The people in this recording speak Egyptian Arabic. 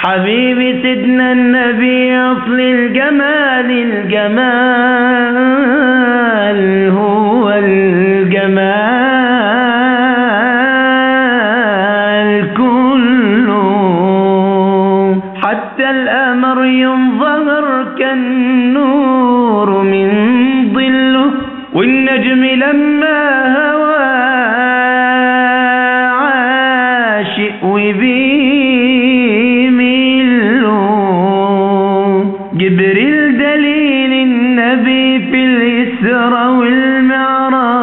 حبيبي سيدنا النبي أصل الجمال الجمال هو الجمال كله حتى الأمر ينظهر كالنور من ظله والنجم لما هوى عاشق وبيميله جبريل دليل النبي في الإسرى والمعراج